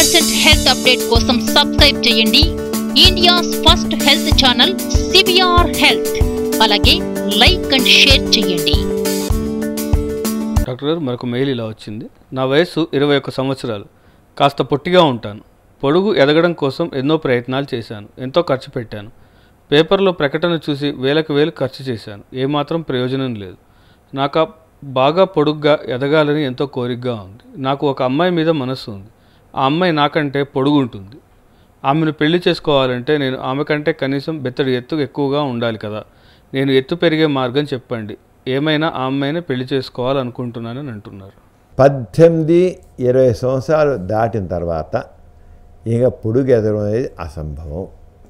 Latest health update కోసం subscribe చేయండి India's first health channel CBR health అలాగే like and share చేయండి doctor garu మరొక మెయిల్ ఇలా వచ్చింది నా వయస్సు ఇరవై ఒక్క సంవత్సరాలు కాస్త పొట్టిగా ఉంటాను పొడుగు ఎదగడం కోసం ఎన్నో ప్రయత్నాలు చేశాను ఎంతో ఖర్చు పెట్టాను పేపర్లో ప్రకటన చూసి వేలకు వేలు ఖర్చు చేశాను ఏమాత్రం ప్రయోజనం లేదు నాకు ఆ బాగా పొడుగ్గా ఎదగాలని ఎంతో కోరికగా ఉంది నాకు ఒక అమ్మాయి మీద మనస్సు ఉంది ఆ అమ్మాయి నాకంటే పొడుగు ఉంటుంది ఆమెను పెళ్లి చేసుకోవాలంటే నేను ఆమె కంటే కనీసం బెత్తడి ఎత్తు ఎక్కువగా ఉండాలి కదా నేను ఎత్తు పెరిగే మార్గం చెప్పండి ఏమైనా ఆ అమ్మాయిని పెళ్లి చేసుకోవాలనుకుంటున్నానని అంటున్నారు పద్దెనిమిది ఇరవై సంవత్సరాలు దాటిన తర్వాత ఇక పొడుగు ఎదగడం అనేది అసంభవం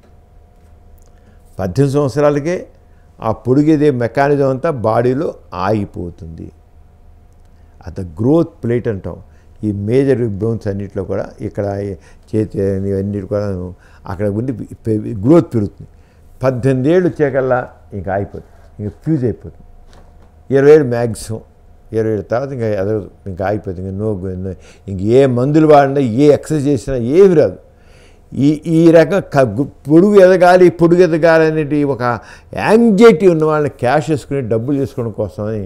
పద్దెనిమిది సంవత్సరాలకే ఆ పొడుగేదే మెకానిజం అంతా బాడీలో ఆగిపోతుంది అంత గ్రోత్ ప్లేట్ అంటాం ఈ మేజర్ బోన్స్ అన్నింటిలో కూడా ఇక్కడ ఈ చేతి ఇవన్నీ కూడా అక్కడ ఉండి గ్రోత్ పెరుగుతుంది పద్దెనిమిది ఏళ్ళు వచ్చాకల్లా ఇంకా అయిపోతుంది ఇంకా ఫ్యూజ్ అయిపోతుంది ఇరవై ఏళ్ళు మ్యాక్సిమం ఇరవై ఏళ్ళ తర్వాత ఇంకా ఎదగదు ఇంకా అయిపోతుంది ఇంకా నో నో- ఇంక ఏ మందులు వాడినా ఏ ఎక్సర్సైజ్ చేసినా ఏమి రాదు ఈ ఈ రకం క- గు- పొడుగు ఎదగాలి పొడుగు ఎదగాలి అనేది ఒక యాంగ్జైటీ ఉన్న వాళ్ళని క్యాష్ చేసుకుని డబ్బులు చేసుకోవడం కోసమని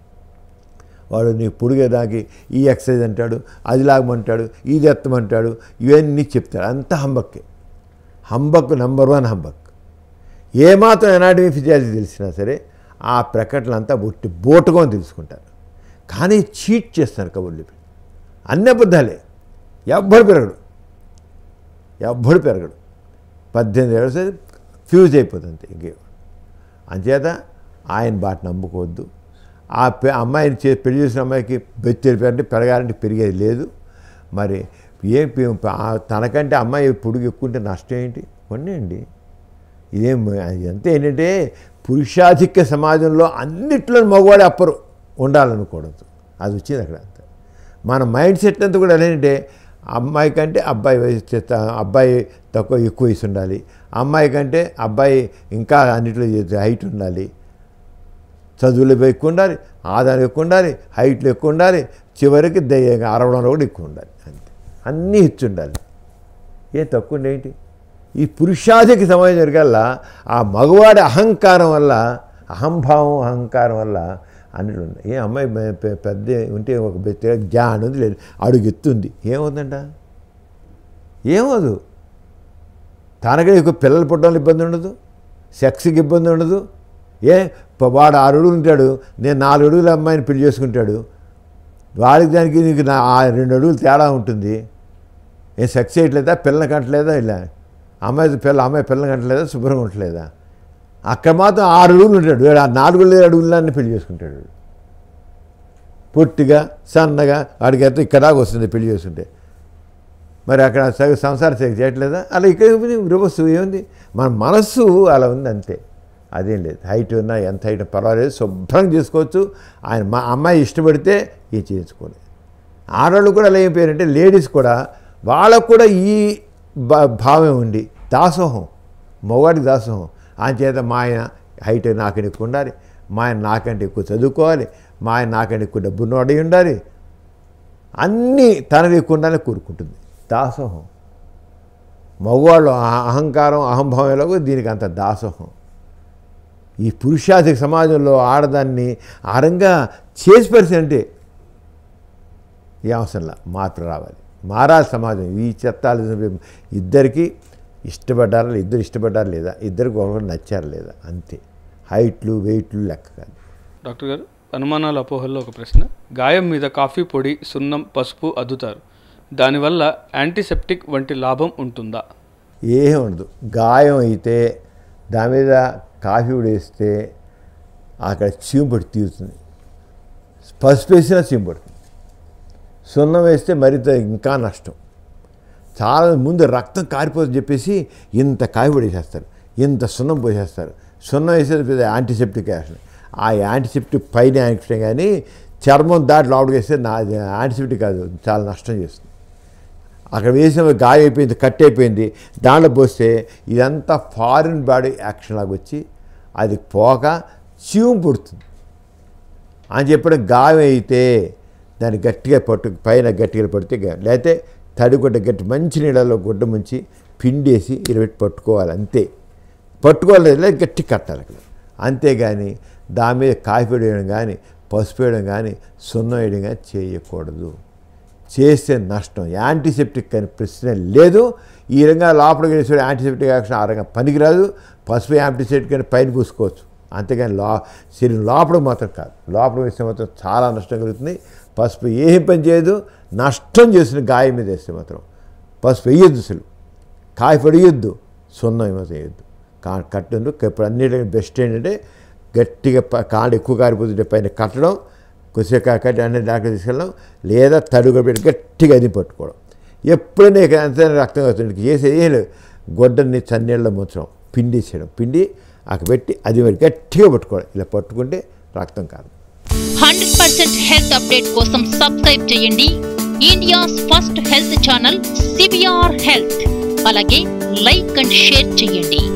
వాడు నీ పొడుగేదాకి ఈ ఎక్సర్సైజ్ అంటాడు అది లాగమంటాడు ఇది ఎత్తమంటాడు ఇవన్నీ చెప్తాడు అంత హంబక్కే హంబక్ నెంబర్ వన్ హంబక్ ఏమాత్రం ఎనాటమీ ఫిజియాలజీ తెలిసినా సరే ఆ ప్రకటనలు అంతా బొట్టి బోటుగా తెలుసుకుంటారు కానీ చీట్ చేస్తారు కబుర్లు అన్ని అబద్ధాలే ఎవ్వడు పెరగడు ఎవ్వడు పెరగడు పద్దెనిమిది ఏళ్ళు సరే ఫ్యూజ్ అయిపోతుంది ఇంకే అంచేత ఆయన బాట నమ్ముకోవద్దు ఆ పె- అమ్మాయిని చే పెళ్లి చేసిన అమ్మాయికి బెత్తెలు అంటే పెరగాలంటే పెరిగేది లేదు మరి ఏం పి- ఆ తనకంటే అమ్మాయి పొడుగు ఎక్కువ ఉంటే నష్టం ఏంటి కొనేయండి ఇదేం ఇదంతా ఏంటంటే పురుషాధిక్య సమాజంలో అన్నిట్లో మగవాడే అప్పరు ఉండాలనుకోవడం అది వచ్చింది అక్కడ అంతా మన మైండ్ సెట్ అంతా కూడా ఏంటంటే అమ్మాయి కంటే అబ్బాయి వయసు చేత- అబ్బాయి తక్కువ ఎక్కువ వయసు ఉండాలి అమ్మాయి కంటే అబ్బాయి ఇంకా అన్నిట్లో హైట్ ఉండాలి చదువులో ఎక్కువ ఉండాలి ఆదాయం ఎక్కువ ఉండాలి హైట్లో ఎక్కువ ఉండాలి చివరికి దయ్య అరవడంలో కూడా ఎక్కువ ఉండాలి అంతే అన్నీ హెచ్చు ఉండాలి ఏ తక్కువ ఉండే ఏంటి ఈ పురుషాధిక సమాజం జరగల్లా ఆ మగవాడి అహంకారం వల్ల అహంభావం అహంకారం వల్ల అన్నిటి ఉన్నాయి ఏ అమ్మాయి పె- పె- పెద్ద ఉంటే ఒక బెత్త జాన్ ఉంది లేదు అడుగు ఎత్తుంది ఏమవుతుందంట ఏమవుదు తనకి ఎక్కువ పిల్లలు పుట్టడంలో ఇబ్బంది ఉండదు సెక్స్కి ఇబ్బంది ఉండదు ఏ ప- వాడు ఆరు అడుగులు ఉంటాడు నేను నాలుగు అడుగుల అమ్మాయిని పెళ్లి చేసుకుంటాడు వాడికి దానికి నీకు నా ఆ రెండు అడుగులు తేడా ఉంటుంది ఏ సెక్స్ చేయట్లేదా పిల్లలు కంటలేదా ఇలా అమ్మాయి పిల్ల అమ్మాయి పిల్లలు కంటలేదా శుభ్రంగా ఉండట్లేదా అక్కడ మాత్రం ఆరు అడుగులు ఉంటాడు వీడు ఆ నాలుగు అడుగులన్నీ పెళ్లి చేసుకుంటాడు వీడు. పొట్టిగా సన్నగా వాడికి అయితే ఇక్కడ దాకా వస్తుంది పెళ్లి చేసుకుంటే మరి అక్కడ సగ సంసారం సగం చేయట్లేదా అలా ఇక్కడ రివర్స్ ఏముంది మన మనస్సు అలా ఉంది అంతే అదేం లేదు హైట్ ఉన్నా ఎంత హైట్ పర్వాలేదు శుభ్రంగా చేసుకోవచ్చు ఆయన మా అమ్మాయి ఇష్టపడితే ఏం చేయించుకోలేదు ఆడవాళ్ళు కూడా అలా అయిపోయారంటే లేడీస్ కూడా వాళ్ళకు కూడా ఈ భా- భావం ఉండి దాసోహం మగవాడికి దాసోహం ఆయన చేత మా ఆయన హైట్ నాకంటే ఎక్కువ ఉండాలి మా ఆయన నాకంటే ఎక్కువ చదువుకోవాలి మా ఆయన నాకంటే ఎక్కువ డబ్బున్న వాడి ఉండాలి అన్నీ తనవి ఎక్కువ ఉండాలని కోరుకుంటుంది దాసోహం మగవాళ్ళు అహ- అహంకారం అహంభావం ఎలాగో దీనికి అంత దాసోహం ఈ పురుషాధిక సమాజంలో ఆడదాన్ని ఆరంగా చేసి పరిస్థితి ఏ అవసరంలా మార్పు రావాలి మారాలి సమాజం ఈ చెత్తాలు ఇద్దరికి ఇష్టపడ్డారా ఇద్దరు ఇష్టపడ్డారా లేదా ఇద్దరికి ఒకరు నచ్చారా లేదా అంతే హైట్లు వెయిట్లు లెక్క కాదు డాక్టర్ గారు అనుమానాల అపోహల్లో ఒక ప్రశ్న గాయం మీద కాఫీ పొడి సున్నం పసుపు అద్దుతారు దానివల్ల యాంటీసెప్టిక్ వంటి లాభం ఉంటుందా ఏం ఉండదు గాయం అయితే దాని మీద కాఫీ వేస్తే అక్కడ చీము పడి తీరుతుంది పసుపు వేసినా చీము పడుతుంది సున్నం వేస్తే మరింత ఇంకా నష్టం చాలా ముందు రక్తం కారిపోతుందని చెప్పేసి ఇంత కాఫీ వేసేస్తారు ఇంత సున్నం పోసేస్తారు సున్నం వేసేది పెద్ద యాంటీసెప్టిక్ యాక్షన్ ఆ యాంటీసెప్టిక్ పైన యాక్షన్ కానీ చర్మం దాటి లోపలికి వేస్తే నా యాంటీసెప్టిక్ కాదు చాలా నష్టం చేస్తుంది అక్కడ వేసిన గాయం అయిపోయింది కట్ అయిపోయింది దాంట్లో పోస్తే ఇదంతా ఫారిన్ బాడీ యాక్షన్ లాగా వచ్చి అది పోక చీము పుడుతుంది అని చెప్పడం గాయం అయితే దాన్ని గట్టిగా పట్టు పైన గట్టిగా పడితే గాయం లేకపోతే తడిగుడ్డ గట్టి మంచి నీళ్ళలో గుడ్డ ముంచి పిండేసి ఇరవెట్టి పట్టుకోవాలి అంతే పట్టుకోవాలి లేదా గట్టి కట్టాలి అక్కడ అంతేగాని దాని మీద కాఫీ వేయడం కానీ పసుపు వేయడం కానీ సున్నం వేయడం కానీ చేయకూడదు చేస్తే నష్టం యాంటీసెప్టిక్ అని ప్రశ్న లేదు ఈ విధంగా లోపలికి వేసే యాంటీసెప్టిక్ యాక్షన్ ఆ రకంగా పనికిరాదు పసుపు యాంటీసెప్టిక్ అని పైన పూసుకోవచ్చు అంతేగాని లో శరీరం లోపల మాత్రం కాదు లోపల వేస్తే మాత్రం చాలా నష్టం కలుగుతుంది పసుపు ఏం పని చేయదు నష్టం చేసిన గాయం మీద వేస్తే మాత్రం పసుపు వేయొద్దు అసలు కాయ పడియొద్దు సున్నం ఏమైతే వేయొద్దు కా కట్టండు ఇప్పుడు అన్నిటికీ బెస్ట్ ఏంటంటే గట్టిగా ప- కాళ్ళు ఎక్కువ కారిపోతుంటే పైన కట్టడం కొద్దిసేపు కట్టి అన్ని డాక్టర్ తీసుకెళ్ళడం లేదా తడుగు పెట్టి గట్టిగా అది పట్టుకోవడం ఎప్పుడైనా ఇక అంత రక్తం వస్తుంది చేసే ఏం లేదు గొడ్డని చన్నీళ్ళలో ముంచడం పిండేసేయడం పిండి అక్కడ పెట్టి అది మరి గట్టిగా పట్టుకోవడం ఇలా పట్టుకుంటే రక్తం కాదు హండ్రెడ్ పర్సెంట్ హెల్త్ అప్డేట్ కోసం సబ్స్క్రైబ్ చేయండి India's first health channel CBR health అలాగే లైక్ అండ్ షేర్ చేయండి